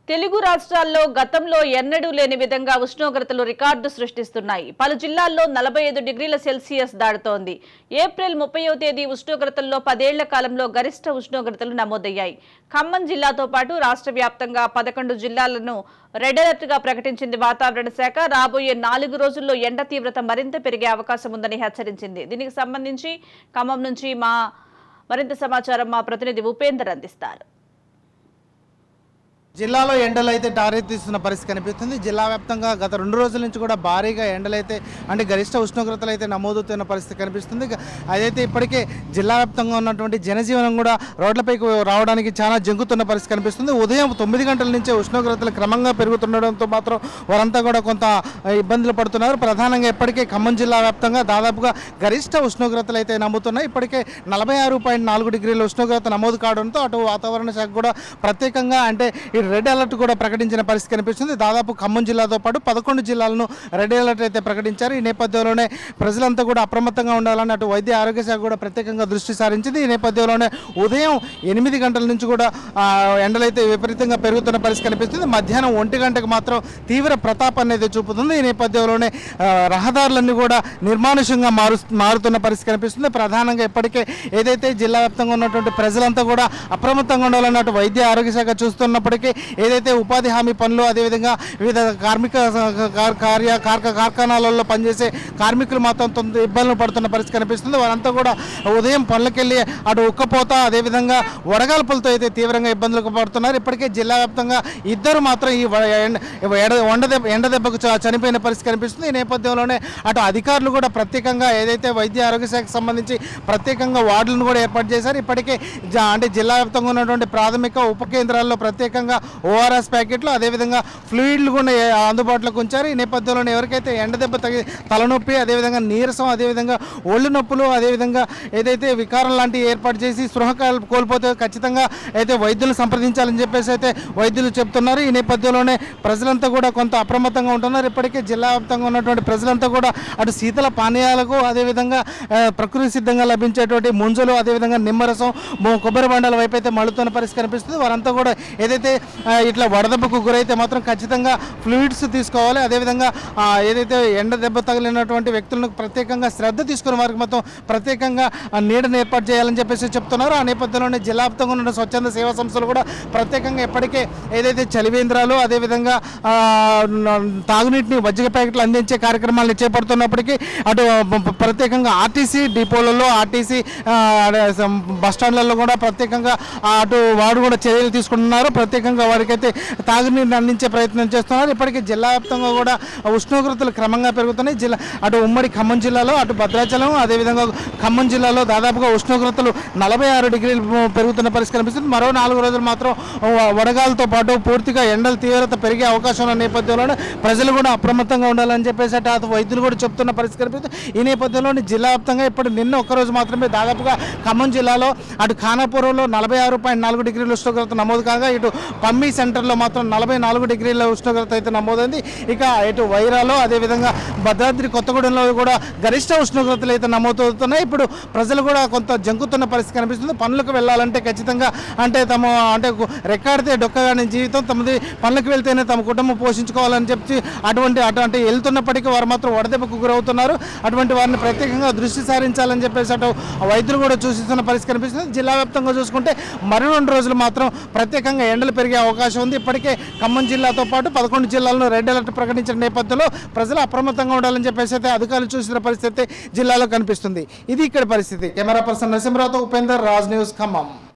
తెలుగు రాష్ట్రాల్లో గతంలో ఎన్నడూ లేని విధంగా ఉష్ణోగ్రతలు రికార్డు సృష్టిస్తున్నాయి పలు జిల్లాల్లో నలభై ఐదు డిగ్రీల సెల్సియస్ దాటుతోంది ఏప్రిల్ ముప్పయో తేదీ ఉష్ణోగ్రతల్లో పదేళ్ల కాలంలో గరిష్ట ఉష్ణోగ్రతలు నమోదయ్యాయి ఖమ్మం జిల్లాతో పాటు రాష్ట్ర వ్యాప్తంగా పదకొండు జిల్లాలను రెడ్ అలర్ట్ గా ప్రకటించింది వాతావరణ శాఖ రాబోయే నాలుగు రోజుల్లో ఎండ తీవ్రత మరింత పెరిగే అవకాశం ఉందని హెచ్చరించింది దీనికి సంబంధించి ఖమ్మం నుంచి మా మరింత సమాచారం మా ప్రతినిధి ఉపేందర్ అందిస్తారు జిల్లాలో ఎండలు అయితే టారెత్తిస్తున్న పరిస్థితి కనిపిస్తుంది జిల్లా వ్యాప్తంగా గత రెండు రోజుల నుంచి కూడా భారీగా ఎండలు అయితే అంటే గరిష్ట ఉష్ణోగ్రతలు అయితే నమోదవుతున్న పరిస్థితి కనిపిస్తుంది ఇక అదైతే ఇప్పటికే జిల్లా వ్యాప్తంగా ఉన్నటువంటి జనజీవనం కూడా రోడ్లపైకి రావడానికి చాలా జంకుతున్న పరిస్థితి కనిపిస్తుంది ఉదయం తొమ్మిది గంటల నుంచే ఉష్ణోగ్రతలు క్రమంగా పెరుగుతుండడంతో మాత్రం వారంతా కూడా కొంత ఇబ్బందులు పడుతున్నారు ప్రధానంగా ఇప్పటికే ఖమ్మం జిల్లా వ్యాప్తంగా దాదాపుగా గరిష్ట ఉష్ణోగ్రతలు అయితే నమ్ముతున్నాయి ఇప్పటికే నలభై ఆరు పాయింట్ నాలుగు డిగ్రీల ఉష్ణోగ్రత నమోదు కావడంతో అటు వాతావరణ శాఖ కూడా ప్రత్యేకంగా అంటే ఈ రెడ్ అలర్ట్ కూడా ప్రకటించిన పరిస్థితి కనిపిస్తుంది దాదాపు ఖమ్మం జిల్లాతో పాటు పదకొండు జిల్లాలను రెడ్ అలర్ట్ అయితే ప్రకటించారు ఈ నేపథ్యంలోనే ప్రజలంతా కూడా అప్రమత్తంగా ఉండాలని అటు వైద్య ఆరోగ్య శాఖ కూడా ప్రత్యేకంగా దృష్టి సారించింది ఈ నేపథ్యంలోనే ఉదయం ఎనిమిది గంటల నుంచి కూడా ఆ, ఎండలైతే విపరీతంగా పెరుగుతున్న పరిస్థితి కనిపిస్తుంది మధ్యాహ్నం ఒంటి గంటకు మాత్రం తీవ్ర ప్రతాపం అనేది చూపుతుంది ఈ నేపథ్యంలోనే ఆ, రహదారులన్నీ కూడా నిర్మానుష్యంగా మారు మారుతున్న పరిస్థితి కనిపిస్తుంది ప్రధానంగా ఇప్పటికే ఏదైతే జిల్లా వ్యాప్తంగా ఉన్నటువంటి ప్రజలంతా కూడా అప్రమత్తంగా ఉండాలన్నట్టు వైద్య ఆరోగ్య శాఖ చూస్తున్నప్పటికీ ఏదైతే ఉపాధి హామీ పనులు అదేవిధంగా వివిధ కార్మిక స- కార్- కార్య కార్క కార్ఖానాలలో పనిచేసే కార్మికులు మాత్రం తొంద ఇబ్బందులు పడుతున్న పరిస్థితి కనిపిస్తుంది వారంతా కూడా ఉదయం పనులకెళ్ళి అటు ఉక్కపోత అదేవిధంగా వడగాల్పులతో అయితే తీవ్రంగా ఇబ్బందులు పడుతున్నారు ఇప్పటికే జిల్లా వ్యాప్తంగా ఇద్దరు మాత్రం ఈ వ- ఎండ- ఎడ ఎండ దెబ్బ ఎండ దెబ్బకు చ- చనిపోయిన పరిస్థితి కనిపిస్తుంది ఈ నేపథ్యంలోనే అటు అధికారులు కూడా ప్రత్యేకంగా ఏదైతే వైద్య ఆరోగ్య శాఖకు సంబంధించి ప్రత్యేకంగా వార్డులను కూడా ఏర్పాటు చేశారు ఇప్పటికే జ- అంటే జిల్లా వ్యాప్తంగా ఉన్నటువంటి ప్రాథమిక ఉప కేంద్రాల్లో ప్రత్యేకంగా ఓఆర్ఎస్ ప్యాకెట్లు అదేవిధంగా ఫ్లూయిడ్లు కూడా ఏ- అందుబాటులోకి ఉంచారు ఈ నేపథ్యంలోనే ఎవరికైతే ఎండ దెబ్బ తగి తలనొప్పి అదేవిధంగా నీరసం అదేవిధంగా ఒళ్ళు నొప్పులు అదేవిధంగా ఏదైతే వికారం లాంటివి ఏర్పాటు చేసి స్పృహ కాల్- కోల్పోతే ఖచ్చితంగా అయితే వైద్యులు సంప్రదించాలని చెప్పేసి అయితే వైద్యులు చెప్తున్నారు ఈ నేపథ్యంలోనే ప్రజలంతా కూడా కొంత అప్రమత్తంగా ఉంటున్నారు ఇప్పటికే జిల్లా వ్యాప్తంగా ఉన్నటువంటి ప్రజలంతా కూడా అటు శీతల పానీయాలకు అదేవిధంగా ఆ, ప్రకృతి సిద్ధంగా లభించేటువంటి ముంజలు అదేవిధంగా నిమ్మరసం మొ- కొబ్బరి బండాల వైపు అయితే మళ్ళుతున్న పరిస్థితి కనిపిస్తుంది వారంతా కూడా ఏదైతే ఆ, ఇట్లా వడదెబ్బకు గురైతే మాత్రం ఖచ్చితంగా ఫ్లూయిడ్స్ తీసుకోవాలి అదేవిధంగా ఆ, ఏదైతే ఎండ దెబ్బ తగిలినటువంటి వ్యక్తులను ప్రత్యేకంగా శ్రద్ధ తీసుకుని వారికి మొత్తం ప్రత్యేకంగా ఆ నీడను ఏర్పాటు చేయాలని చెప్పేసి చెప్తున్నారు ఆ నేపథ్యంలోనే జిల్లా వ్యాప్తంగా ఉన్న స్వచ్ఛంద సేవా సంస్థలు కూడా ప్రత్యేకంగా ఇప్పటికే ఏదైతే చలివేంద్రాలు అదేవిధంగా ఆ, న- తాగునీటిని మజ్జిగ ప్యాకెట్లు అందించే కార్యక్రమాలను చేపడుతున్నప్పటికీ అటు ప- ప- ప్రత్యేకంగా ఆర్టీసీ డిపోలలో ఆర్టీసీ ఆ, అదే సం- బస్ స్టాండ్లలో కూడా ప్రత్యేకంగా ఆ, అటు వారు కూడా చర్యలు తీసుకుంటున్నారు ప్రత్యేకంగా వారికైతే తాగునీటిని అందించే ప్రయత్నం చేస్తున్నారు ఇప్పటికీ జిల్లా వ్యాప్తంగా కూడా ఉష్ణోగ్రతలు క్రమంగా పెరుగుతున్నాయి జిల్లా అటు ఉమ్మడి ఖమ్మం జిల్లాలో అటు భద్రాచలం అదేవిధంగా ఖమ్మం జిల్లాలో దాదాపుగా ఉష్ణోగ్రతలు నలభై ఆరు డిగ్రీలు పెరుగుతున్న పరిస్థితి కనిపిస్తుంది మరో నాలుగు రోజులు మాత్రం వ- వడగాలతో పాటు పూర్తిగా ఎండల తీవ్రత పెరిగే అవకాశం ఉన్న నేపథ్యంలోనే ప్రజలు కూడా అప్రమత్తంగా ఉండాలని చెప్పేసి అటు అటు వైద్యులు కూడా చెప్తున్న పరిస్థితి కనిపిస్తుంది ఈ నేపథ్యంలోని జిల్లా వ్యాప్తంగా ఇప్పుడు నిన్న ఒక్కరోజు మాత్రమే దాదాపుగా ఖమ్మం జిల్లాలో అటు ఖానాపురంలో నలభై ఆరు పాయింట్ నాలుగు డిగ్రీల ఉష్ణోగ్రత నమోదు కాగా ఇటు పమ్మి సెంటర్లో మాత్రం నలభై నాలుగు డిగ్రీల ఉష్ణోగ్రత అయితే నమోదైంది ఇక ఇటు వైరాలో అదేవిధంగా భద్రాద్రి కొత్తగూడెంలో కూడా గరిష్ట ఉష్ణోగ్రతలు అయితే నమోదవుతున్నాయి ఇప్పుడు ప్రజలు కూడా కొంత జంకుతున్న పరిస్థితి కనిపిస్తుంది పనులకు వెళ్ళాలంటే ఖచ్చితంగా అంటే తమ అంటే రెక్కాడితే డొక్కగాని జీవితం తమది పనులకు వెళ్తేనే తమ కుటుంబం పోషించుకోవాలని చెప్పి అటువంటి అటువంటి వెళ్తున్నప్పటికీ వారు మాత్రం వడదెబ్బకు గురవుతున్నారు అటువంటి వారిని ప్రత్యేకంగా దృష్టి సారించాలని చెప్పేసి అటు వైద్యులు కూడా సూచిస్తున్న పరిస్థితి కనిపిస్తుంది జిల్లా వ్యాప్తంగా చూసుకుంటే మరి రెండు రోజులు మాత్రం ప్రత్యేకంగా ఎండలు పెరిగే అవకాశం ఉంది ఇప్పటికే ఖమ్మం జిల్లాతో పాటు పదకొండు జిల్లాలను రెడ్ అలర్ట్ ప్రకటించిన నేపథ్యంలో ప్రజలు అప్రమత్తంగా ఉండాలని చెప్పేసి అయితే అధికారులు చూసిన పరిస్థితి జిల్లాలో కనిపిస్తుంది ఇది ఇక్కడ పరిస్థితి కెమెరా పర్సన్ నరసింహరావుతో ఉపేందర్ రాజ్ న్యూస్ ఖమ్మం